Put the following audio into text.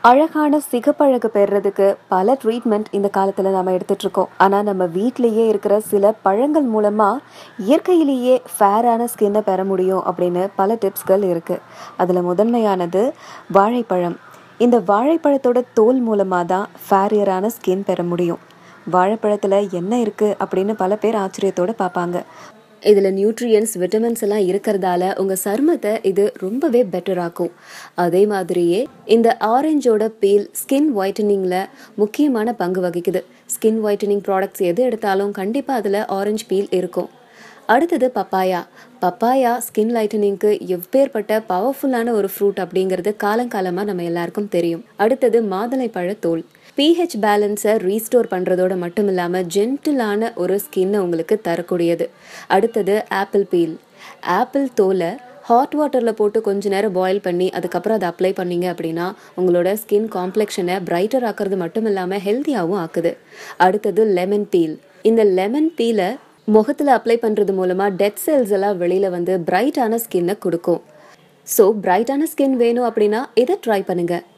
அழகான சிகப்பழகு பெறுறதுக்கு பல ட்ரீட்மெண்ட் இந்த காலத்தில் நம்ம எடுத்துட்டு இருக்கோம் ஆனால் நம்ம வீட்டிலேயே இருக்கிற சில பழங்கள் மூலமாக இயற்கையிலேயே ஃபேரான ஸ்கின்னை பெற முடியும் அப்படின்னு பல டிப்ஸ்கள் இருக்குது அதில் முதன்மையானது வாழைப்பழம் இந்த வாழைப்பழத்தோட தோல் மூலமாக தான் ஃபேரியரான ஸ்கின் பெற முடியும் வாழைப்பழத்தில் என்ன இருக்குது அப்படின்னு பல பேர் ஆச்சரியத்தோடு பார்ப்பாங்க இதில் நியூட்ரியன்ஸ் விட்டமின்ஸ் எல்லாம் இருக்கிறதால உங்கள் சருமத்தை இது ரொம்பவே பெட்டர் ஆக்கும் அதே மாதிரியே இந்த ஆரஞ்சோட பீல் ஸ்கின் ஒயிட்டனிங்கில் முக்கியமான பங்கு வகிக்குது ஸ்கின் ஒயிட்டனிங் ப்ராடக்ட்ஸ் எது எடுத்தாலும் கண்டிப்பாக அதில் ஆரஞ்சு பீல் இருக்கும் அடுத்தது பப்பாயா பப்பாயா ஸ்கின் லைட்டனிங்க்கு எப்பேற்பட்ட பவர்ஃபுல்லான ஒரு ஃப்ரூட் அப்படிங்கிறது காலங்காலமாக நம்ம எல்லாருக்கும் தெரியும் அடுத்தது மாதுளை பழத்தோல் பிஹெச் பேலன்ஸை ரீஸ்டோர் பண்ணுறதோட மட்டும் இல்லாமல் ஜென்டிலான ஒரு ஸ்கின்னை உங்களுக்கு தரக்கூடியது அடுத்தது ஆப்பிள் பீல் ஆப்பிள் தோலை ஹாட் வாட்டரில் போட்டு கொஞ்ச நேரம் பாயில் பண்ணி அதுக்கப்புறம் அதை அப்ளை பண்ணீங்க அப்படின்னா உங்களோட ஸ்கின் காம்ப்ளெக்ஷனை பிரைட்டர் ஆக்குறது மட்டும் இல்லாமல் ஹெல்த்தியாகவும் ஆக்குது அடுத்தது லெமன் பீல் இந்த லெமன் பீலை முகத்தில் அப்ளை பண்ணுறது மூலமாக டெட் செல்ஸ் எல்லாம் வெளியில் வந்து பிரைட்டான ஸ்கின்னை கொடுக்கும் ஸோ பிரைட்டான ஸ்கின் வேணும் அப்படின்னா இதை ட்ரை பண்ணுங்கள்